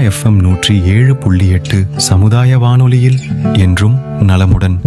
FM நூற்றி ஏழு புள்ளி எட்டு சமுதாய வானொலியில் என்றும் நலமுடன்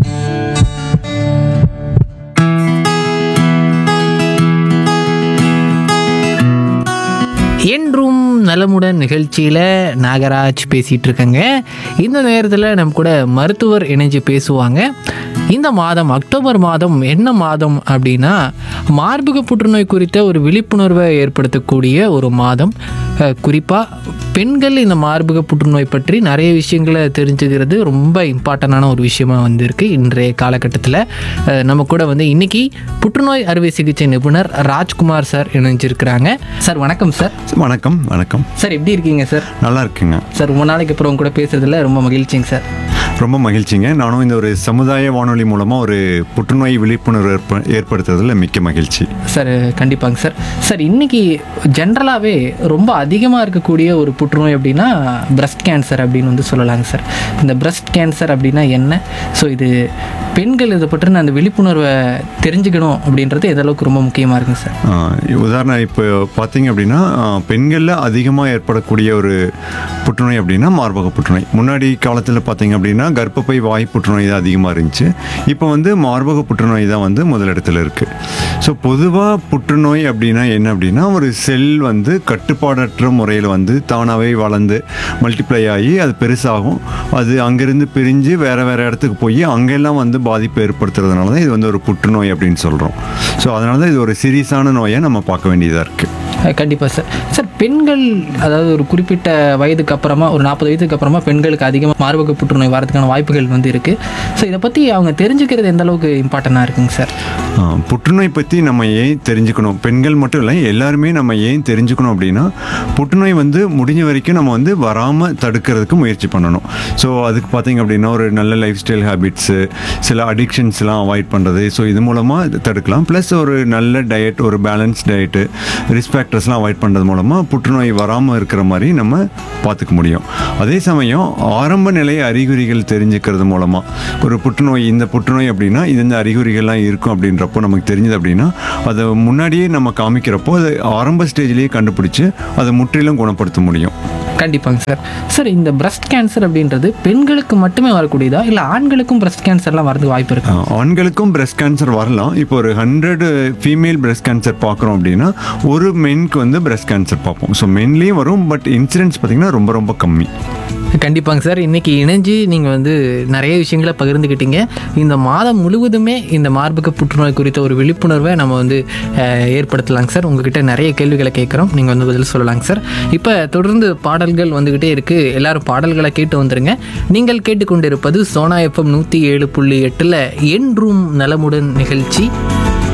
என்றும் நலமுடன் நிகழ்ச்சியில் நாகராஜ் பேசிகிட்டு இருக்கேங்க இந்த நேரத்தில் நம்ம கூட மருத்துவர் இணைஞ்சு பேசுவாங்க இந்த மாதம் அக்டோபர் மாதம் என்ன மாதம் அப்படின்னா மார்பக புற்றுநோய் குறித்த ஒரு விழிப்புணர்வை ஏற்படுத்தக்கூடிய ஒரு மாதம் குறிப்பாக பெண்கள் இந்த மார்பக புற்றுநோய் பற்றி நிறைய விஷயங்களை தெரிஞ்சுக்கிறது ரொம்ப இம்பார்ட்டண்டான ஒரு விஷயமா வந்திருக்கு இன்றைய காலகட்டத்தில் அஹ், நம்ம கூட வந்து இன்னைக்கு புற்றுநோய் அறுவை சிகிச்சை நிபுணர் ராஜ்குமார் சார் இணைஞ்சிருக்கிறாங்க சார் வணக்கம் சார் வணக்கம் வணக்கம் சார் எப்படி இருக்கீங்க சார் நல்லா இருக்குங்க சார் ரொம்ப நாளைக்கு அப்புறம் உங்க கூட பேசுறதுல ரொம்ப மகிழ்ச்சிங்க சார் ரொம்ப மகிழ்ச்சிங்க நானும் இந்த ஒரு சமுதாய வானொலி மூலமாக ஒரு புற்றுநோய் விழிப்புணர்வு ஏற்ப ஏற்படுத்துறதுல மிக்க மகிழ்ச்சி சார் கண்டிப்பாங்க சார் சார் இன்னைக்கு ஜென்ரலாகவே ரொம்ப அதிகமாக இருக்கக்கூடிய ஒரு புற்றுநோய் அப்படின்னா பிரஸ்ட் கேன்சர் அப்படின்னு வந்து சொல்லலாங்க சார் இந்த பிரஸ்ட் கேன்சர் அப்படின்னா என்ன ஸோ இது பெண்கள் இதை பற்றின அந்த விழிப்புணர்வை தெரிஞ்சுக்கணும் அப்படின்றது எந்த அளவுக்கு ரொம்ப முக்கியமாக இருக்குங்க சார் ஆஹ் உதாரணம் இப்போ பார்த்தீங்க அப்படின்னா ஆஹ் பெண்களில் அதிகமாக ஏற்படக்கூடிய ஒரு புற்றுநோய் அப்படின்னா மார்பக புற்றுநோய் முன்னாடி காலத்தில் பார்த்தீங்க அப்படின்னா கர்ப்பப்பை வாய் புற்றுநோய் தான் அதிகமாக இருந்துச்சு இப்போ வந்து மார்பக புற்றுநோய் தான் வந்து முதலிடத்தில் இருக்குது ஸோ பொதுவாக புற்றுநோய் அப்படின்னா என்ன அப்படின்னா ஒரு செல் வந்து கட்டுப்பாடற்ற முறையில் வந்து தானாகவே வளர்ந்து மல்டிப்ளை ஆகி அது பெருசாகும் அது அங்கேருந்து பிரிஞ்சு வேறு வேறு இடத்துக்கு போய் அங்கெல்லாம் வந்து பாதிப்பு ஏற்படுத்துறதுனால தான் இது வந்து ஒரு புற்றுநோய் அப்படின்னு சொல்கிறோம் ஸோ அதனால தான் இது ஒரு சீரியஸான நோயை நம்ம பார்க்க வேண்டியதாக இருக்குது கண்டிப்பாக சார் சார் பெண்கள் அதாவது ஒரு குறிப்பிட்ட வயதுக்கு அப்புறமா ஒரு நாற்பது வயதுக்கு அப்புறமா பெண்களுக்கு அதிகமாக மார்பக புற்றுநோய் வரதுக்கான வாய்ப்புகள் வந்து இருக்குது ஸோ இதை பற்றி அவங்க தெரிஞ்சுக்கிறது எந்த அளவுக்கு இம்பார்ட்டண்ட்டாக இருக்குங்க சார் ஆ, புற்றுநோய் பற்றி நம்ம ஏன் தெரிஞ்சுக்கணும் பெண்கள் மட்டும் இல்லை எல்லாருமே நம்ம ஏன் தெரிஞ்சுக்கணும் அப்படின்னா புற்றுநோய் வந்து முடிஞ்ச வரைக்கும் நம்ம வந்து வராமல் தடுக்கிறதுக்கு முயற்சி பண்ணணும் ஸோ அதுக்கு பார்த்தீங்க அப்படின்னா ஒரு நல்ல லைஃப் ஸ்டைல் ஹேபிட்ஸு சில அடிக்ஷன்ஸ்லாம் அவாய்ட் பண்ணுறது ஸோ இது மூலமாக தடுக்கலாம் ப்ளஸ் ஒரு நல்ல டயட் ஒரு பேலன்ஸ் டயட்டு ரிஸ்க் ஃபேக்டர்ஸ்லாம் அவாய்ட் பண்ணுறது மூலமாக புற்றுநோய் வராமல் இருக்கிற மாதிரி நம்ம பார்த்துக்க முடியும் அதே சமயம் ஆரம்ப நிலை அறிகுறிகள் தெரிஞ்சுக்கிறது மூலமாக ஒரு புற்றுநோய் இந்த புற்றுநோய் அப்படின்னா இது இந்த அறிகுறிகள்லாம் இருக்கும் அப்படின்றப்போ நமக்கு தெரிஞ்சது அப்படின்னா அதை முன்னாடியே நம்ம காமிக்கிறப்போ அதை ஆரம்ப ஸ்டேஜ்லேயே கண்டுபிடிச்சு அதை முற்றிலும் குணப்படுத்த முடியும் கண்டிப்பாங்க சார் சார் இந்த பிரஸ்ட் கேன்சர் அப்படின்றது பெண்களுக்கு மட்டுமே வரக்கூடியதா இல்லை ஆண்களுக்கும் பிரஸ்ட் கேன்சர்லாம் வரதுக்கு வாய்ப்பு இருக்கா ஆஹ் ஆண்களுக்கும் பிரஸ்ட் கேன்சர் வரலாம் இப்போ ஒரு ஹண்ட்ரட் ஃபீமேல் பிரஸ்ட் கேன்சர் பார்க்குறோம் அப்படின்னா ஒரு மென்க்கு வந்து பிரஸ்ட் கேன்சர் பார்ப்போம் ஸோ மென்லேயும் வரும் பட் இன்சிடென்ட்ஸ் பார்த்தீங்கன்னா ரொம்ப ரொம்ப கம்மி கண்டிப்பாங்க சார் இன்னைக்கு இணைஞ்சு நீங்கள் வந்து நிறைய விஷயங்களை பகிர்ந்துக்கிட்டீங்க இந்த மாதம் முழுவதுமே இந்த மார்பக புற்றுநோய் குறித்த ஒரு விழிப்புணர்வை நம்ம வந்து அஹ், ஏற்படுத்தலாங்க சார் உங்ககிட்ட நிறைய கேள்விகளை கேட்குறோம் நீங்கள் வந்து பதில் சொல்லலாங்க சார் இப்போ தொடர்ந்து பாடல்கள் வந்துக்கிட்டே இருக்குது எல்லாரும் பாடல்களை கேட்டு வந்துருங்க நீங்கள் கேட்டுக்கொண்டிருப்பது சோனா எஃப்எம் நூற்றி ஏழு புள்ளி எட்டில் என்றும் நலமுடன் நிகழ்ச்சி